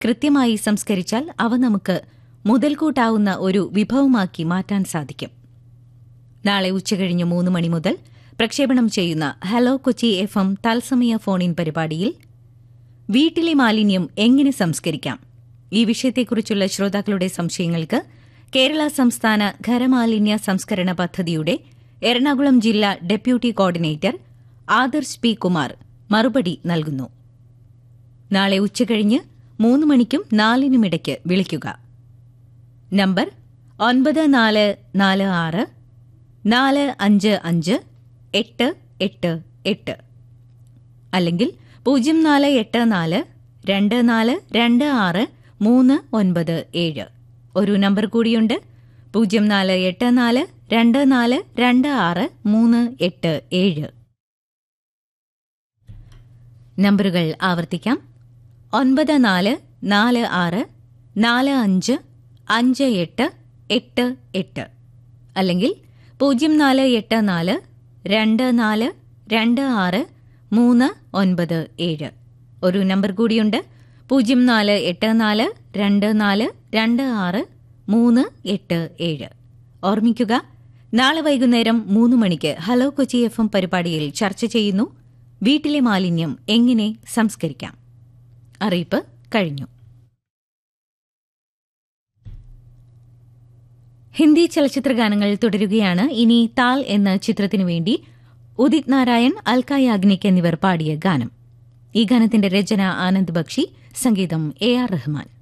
കൃത്യമായി സംസ്കരിച്ചാൽ അവ നമുക്ക് മുതൽക്കൂട്ടാവുന്ന ഒരു വിഭവമാക്കി മാറ്റാൻ സാധിക്കും നാളെ ഉച്ചകഴിഞ്ഞ് മൂന്ന് മണി മുതൽ പ്രക്ഷേപണം ചെയ്യുന്ന ഹലോ കൊച്ചി എഫ് എം തത്സമയ ഫോണിൻ പരിപാടിയിൽ വീട്ടിലെ മാലിന്യം എങ്ങനെ സംസ്കരിക്കാം ഈ വിഷയത്തെക്കുറിച്ചുള്ള ശ്രോതാക്കളുടെ സംശയങ്ങൾക്ക് കേരള സംസ്ഥാന ഖരമാലിന്യ സംസ്കരണ പദ്ധതിയുടെ എറണാകുളം ജില്ലാ deputy coordinator Adarsh P Kumar മറുപടി നൽകുന്നു നാളെ ഉച്ചകഴിഞ്ഞ് മൂന്ന് മണിക്കും നാലിനുമിടയ്ക്ക് വിളിക്കുക നമ്പർ ഒൻപത് നാല് നാല് ആറ് നാല് അഞ്ച് അഞ്ച് എട്ട് എട്ട് എട്ട് അല്ലെങ്കിൽ പൂജ്യം നാല് എട്ട് നാല് രണ്ട് നാല് രണ്ട് ആറ് മൂന്ന് ഒൻപത് ഏഴ് ഒരു നമ്പർ കൂടിയുണ്ട് പൂജ്യം നാല് എട്ട് നാല് രണ്ട് നാല് രണ്ട് ആറ് മൂന്ന് എട്ട് ഏഴ് നമ്പറുകൾ ആവർത്തിക്കാം ഒൻപത് നാല് നാല് ആറ് നാല് അഞ്ച് അഞ്ച് എട്ട് എട്ട് എട്ട് അല്ലെങ്കിൽ പൂജ്യം നാല് എട്ട് നാല് രണ്ട് നാല് രണ്ട് ആറ് മൂന്ന് ഒൻപത് ഏഴ് ഒരു നമ്പർ കൂടിയുണ്ട് പൂജ്യം നാല് എട്ട് നാല് രണ്ട് നാല് രണ്ട് ആറ് മൂന്ന് എട്ട് ഏഴ് ഓർമ്മിക്കുക നാളെ വൈകുന്നേരം മൂന്ന് മണിക്ക് ഹലോ കൊച്ചി എഫ് എം പരിപാടിയിൽ ചർച്ച ചെയ്യുന്നു വീട്ടിലെ മാലിന്യം എങ്ങനെ സംസ്കരിക്കാം അറിയിപ്പ് കഴിഞ്ഞു ഹിന്ദി ചലച്ചിത്ര ഗാനങ്ങൾ തുടരുകയാണ് ഇനി താൽ എന്ന ചിത്രത്തിനു വേണ്ടി ഉദിത് നാരായൺ അൽക്ക യാഗ്നിക് എന്നിവർ പാടിയ ഗാനം ഈ ഗാനത്തിന്റെ രചന ആനന്ദ് ബക്ഷി സംഗീതം എ ആർ റഹ്മാൻ